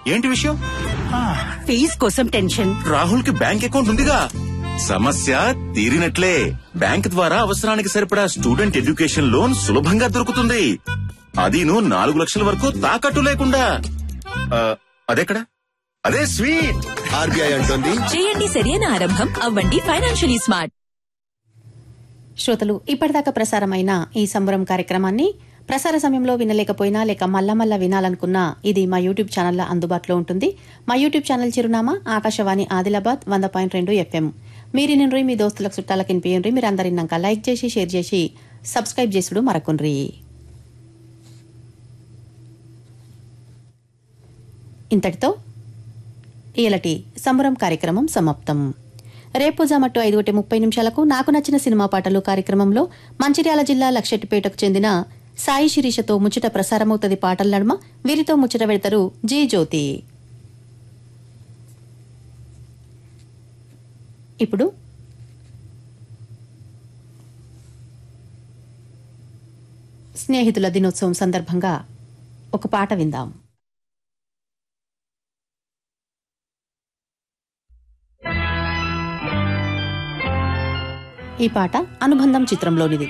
ఏంటి విషయం ఫీజ్ కోసం టెన్షన్ రాహుల్ కి బ్యాంక్ అకౌంట్ ఉందిగా సమస్య తీరినట్లే బ్యాంక్ ద్వారా అవసరానికి సరిపడా స్టూడెంట్ ఎడ్యుకేషన్ లోన్ సులభంగా దొరుకుతుంది అదీను నాలుగు లక్షల వరకు తాకట్టు లేకుండా ఆ, అదెక్కడ అదే స్వీట్ ఆర్బీఐ అంటోంది చేయండి సరైన ఆరంభం అవ్వండి ఫైనాన్షియలీ స్మార్ట్ శ్రోతలు ఇప్పటిదాకా ప్రసారమైన ఈ సంబరం కార్యక్రమాన్ని ప్రసార సమయంలో వినలేకపోయినా లేక మళ్ళా మళ్ళా వినాలనుకున్నా ఇది మా యూట్యూబ్ ఛానల్లో అందుబాటులో ఉంటుంది మా యూట్యూబ్ ఛానల్ చిరునామా ఆకాశవాణి ఆదిలాబాద్ వంద పాయింట్ రెండు ఎఫ్ఎం మీరు నిన్ను మీ దోస్తులకు చుట్టాలకు వినిపించండి మీరు అందరినాక లైక్ చేసి షేర్ చేసి సబ్స్క్రైబ్ చేసుడు మరకుండ్రి ఇంతటితో ఇయలటి సంబరం కార్యక్రమం సమాప్తం రేపు జమట్టు ఐదు ఒకటి ముప్పై నిమిషాలకు నాకు నచ్చిన సినిమా పాటలు కార్యక్రమంలో మంచిర్యాల జిల్లా లక్షెట్టిపేటకు చెందిన సాయి శిరీషతో ముచ్చట ప్రసారమవుతుంది పాటల నడుమ వీరితో ముచ్చట పెడతారు జీ జ్యోతి ఇప్పుడు స్నేహితుల దినోత్సవం సందర్భంగా ఒక పాట విందాం ఈ పాట అనుబంధం చిత్రంలోనిది